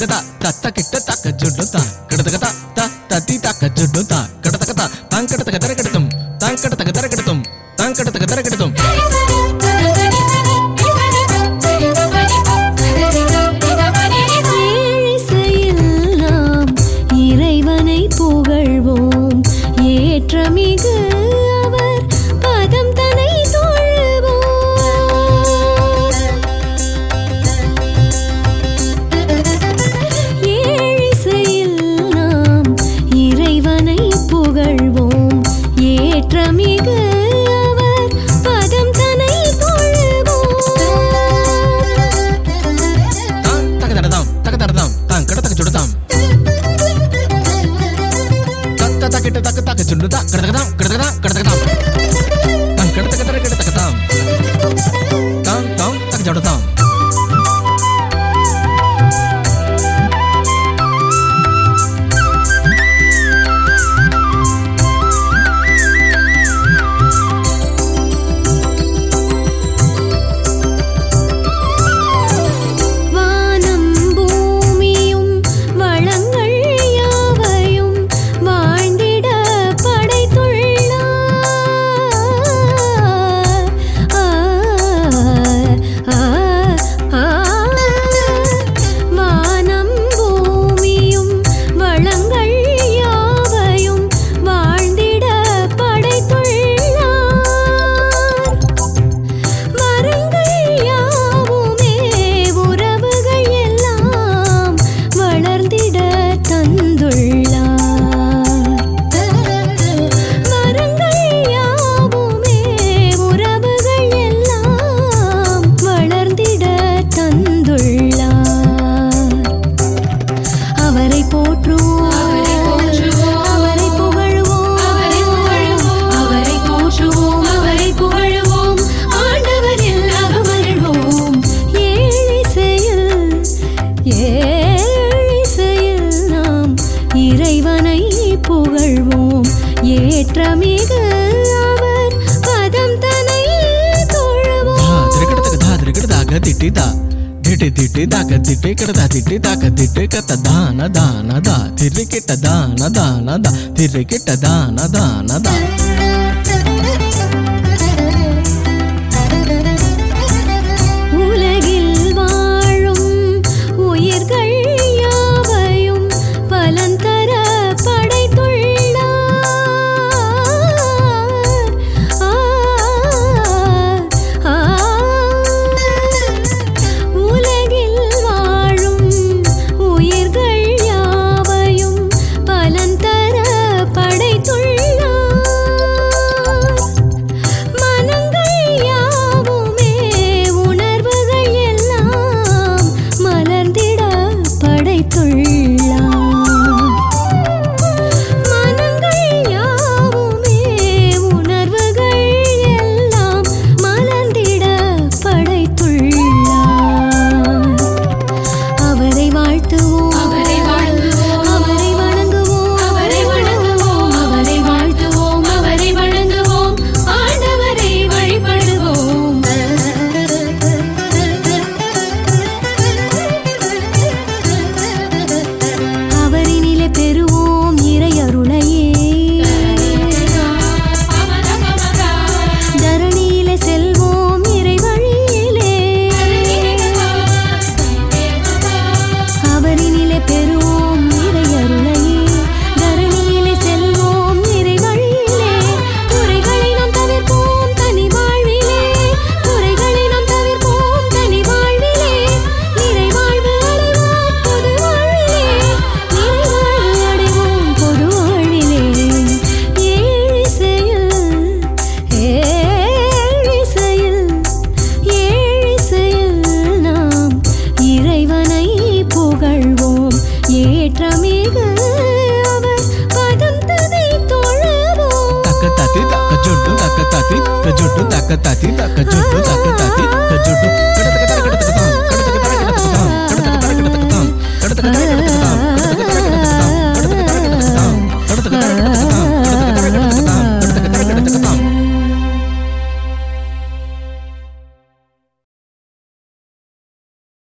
கிடதகதா தத்த கிட்ட தக்க ஜுட்டு தான் கிடதகதா த தத்தி தக்க ஜுட்டு தான் கிடதகதா தான் கிடதக தர கிடத்தும் தான் கிடதக தர கிடத்தும் தான் கிடதக தர கிடத்தும் ஏழிசையில் நாம் இறைவனை புகழ்வோம் ஏற்றமிகு அவர் பதம் தனை தொழுவோம் ஏழிசையில் நாம் இறைவனை புகழ்வோம் ஏற்றமிகு அவர் பதம் தனை தொழுவோம் தான் தக தரதாம் தக தரதாம் தான் கிடதக ஜுடுதாம் தத்த தக்கிட்ட தக்க தக்க ஜுட்டு தான் கிடதகதாம் கிடதகதாம் கிடதகதாம் தான் கிடதக தர கிடதகதாம் தான் தான் தக்க ஜுடுதாம் வானம் பூமியும் வளங்கள் யாவையும் வாழ்ந்திட படைத்துள்ளார் ஆ, ஆ, ஆ. வானம் பூமியும் வளங்கள் யாவையும் வாழ்ந்திட படைத்துள்ளார் மரங்கள் யாவுமே உறவுகள் எல்லாம் வளர்ந்திட தந்துள்ளார் மரங்கள் யாவுமே உறவுகள் எல்லாம் வளர்ந்திட தந்துள்ளார் அவரை போற்றுவோம் அவரை புகழுவோம் அவரை போற்றுவோம் அவரை புகழுவோம் ஆண்டவர் எல்லாரும் அருள்வோம் ஏழிசையில் ஏழிசையில் நாம் இறைவனை புகழ்வோம் ஏற்றமிகு அவர் பதம் தனை தொழுவோம் తిరగడతక దా తిరగడదాక తిట్టి దా తిట్టి తిట్టి దాక తిట్టి కడదా తిట్టి దాక తిట్టి కత దాన దాన దా తిరిగిట దాన దాన దా తిరిగిట దాన దాన దా உலகில் வாழும் உயிர்கள் யாவையும் பலந்தர படைத்துள்ளார் ஆ, ஆ. உலகில் வாழும் உயிர்கள் யாவையும் பலந்தர படைத்துள்ளார் மனங்கள் யாவுமே உணர்வுகள் எல்லாம் மலர்ந்திட படைத்துள்ளார் மனங்கள் யாவுமே உணர்வுகள் எல்லாம் மலர்ந்திட படைத்துள்ளார் அவரை வாழ்த்துவோம் அவரை வாழ்த்துவோம் அவரை வணங்குவோம் அவரை வணங்குவோம் அவரை வாழ்த்துவோம் அவரை வணங்குவோம் ஆண்டவரை வழிபடுவோம் அவரினிலே பெறுவோம் இறை அருளையே தரணியிலே செல்வோம் இறை வழியிலே அவரினிலே பெறுவோம் இறை அருளையே தரணியிலே செல்வோம் இறை வழியிலே குறைகளை நாம் தவிர்ப்போம் தனி வாழ்விலே குறைகளை நாம் தவிர்ப்போம் தனி வாழ்விலே நிறை வாழ்வு அடைவோம் பொது வாழ்விலே நிறை வாழ்வு அடைவோம் பொது வாழ்விலே ஏழிசையில் ஏழிசையில் ஏழிசையில் நாம் இறைவனை புகழ்வோம் ஏற்றமிகு அவர் பதம் ததை தொழுவோம் తక్క తతి తక్క జుట్టు తక్క తతి క జుట్టు తక్క తతి తక్క జుట్టు తక్క తతి క జుట్టు కడతక